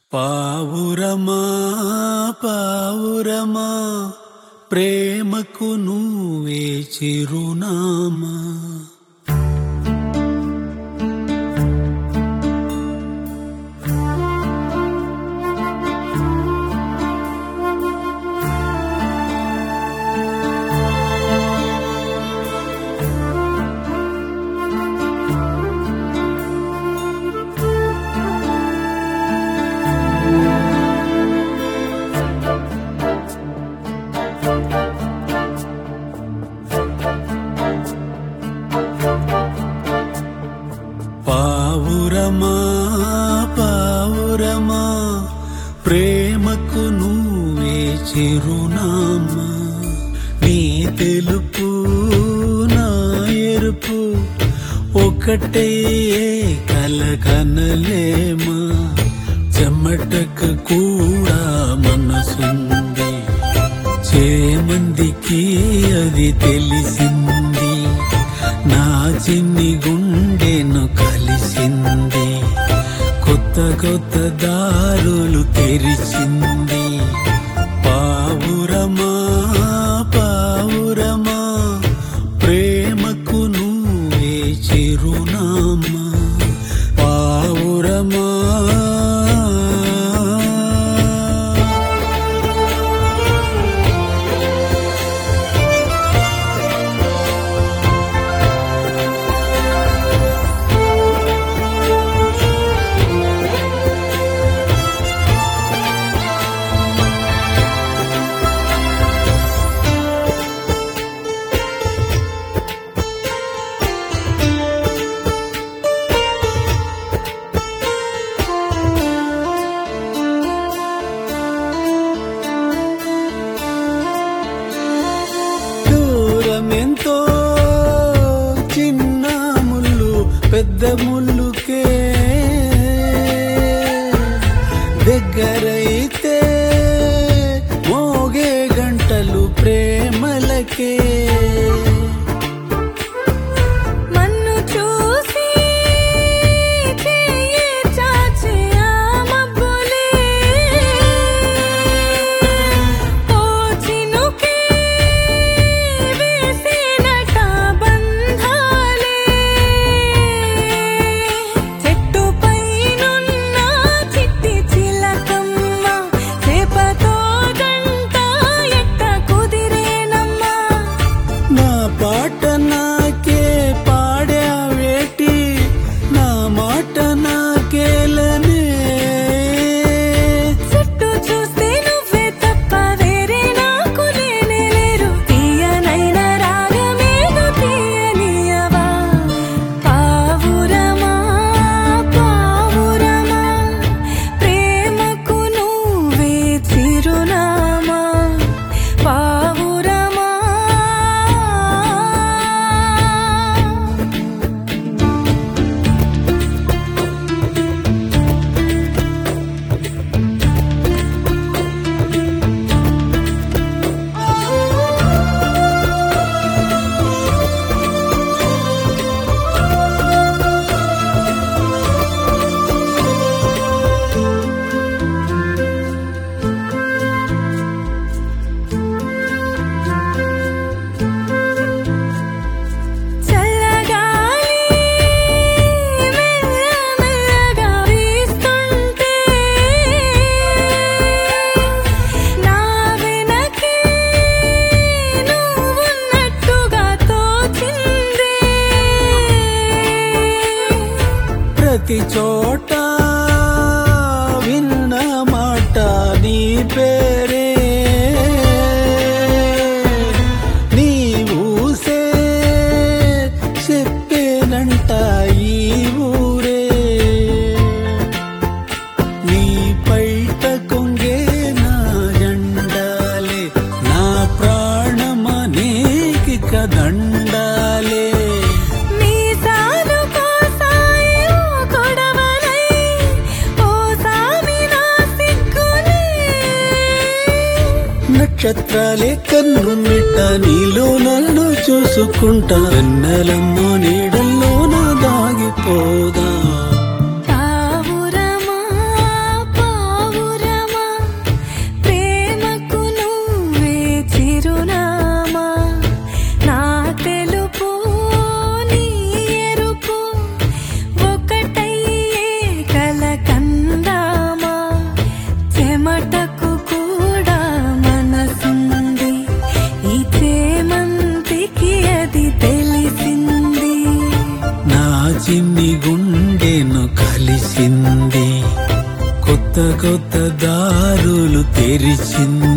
పావురమా పావురమా ప్రేమకు నువ్వే చిరునామా పావురమా పావురమా ప్రేమకు నువ్వే చిరునామా నీ తెలుపు నా ఎరుపు ఒకటే కలకనలేమా చెమటకు కూడా మనసుంది చేమందికి అది తెలిసింది నా చిన్ని గుండెను కలిసింది కొత్త కొత్త దారులు తెరిచింది పావురమా పావురమా ప్రేమకు నువ్వే చిరునామా పావురమా దూరమెంతో చిన్న ముళ్ళు పెద్ద ముళ్ళుకే దగ్గరైతే మోగే గంటలు ప్రేమలకే మన్ను చూసి చెయ్యి చాచి ఆ మబ్బులే ఓ చినుకే వేసినట బంధాలే చెట్టు పైనున్న చిట్టి చిలకమ్మ చేపతో గంట ఎట్ట కుదిరేనమ్మా నా పాట నాకే పాడావేటి నా మాట నాకేలనే చుట్టూ చూస్తే నువ్వే తప్ప వేరే నాకు లేనే లేరు తీయనైన రాగమేదో తీయనియవా పావురమా పావురమా ప్రేమకు నువ్వే చిరునామా పావురమా చల్లగాలి మెల్లమెల్లగా వీస్తుంటే నా వెనకే నువ్వున్నట్టుగా తోచిందే ప్రతి చోట విన్న మాట నీ పేరే నీ ఊసే చెప్పేనంట ఈ ఊరే నీ పైట కొంగే నా జెండాలే నా ప్రాణమనేకి కదండాలే మీసాలు కోసాయి ఓ కొడవలై ఓ సామి నా సిగ్గులే నక్షత్రాలే కన్ను మిట్ట నీలో నన్ను చూసుకుంటా వెన్నెలమ్మో నీడల్లో నా దాగిపోదా పావురమా పా కొత్త కొత్త దారులు తెరిచింది